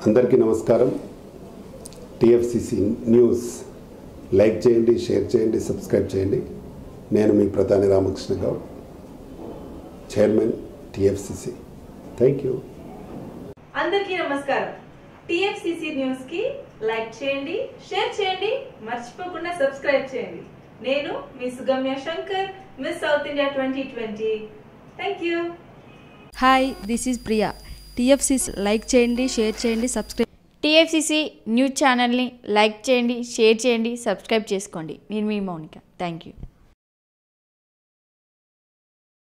అందరికీ నమస్కారం TFCC news like చేయండి షేర్ చేయండి సబ్స్క్రైబ్ చేయండి నేను మీ ప్రధాని Ramakrishna Goud chairman TFCC thank you అందరికీ నమస్కారం టిఎఫ్సిసి న్యూస్ కి లైక్ చేయండి షేర్ చేయండి మర్చిపోకుండా సబ్స్క్రైబ్ చేయండి నేను మీ Sugamya Shankar miss South India twenty twenty thank you hi this is Priya TFCC like చేయండి షేర్ చేయండి సబ్స్క్రైబ్ టీఎఫ్సిసి న్యూస్ ఛానల్ని లైక్ చేయండి షేర్ చేయండి సబ్స్క్రైబ్ చేసుకోండి నేను మీ మౌనిక థ్యాంక్ యూ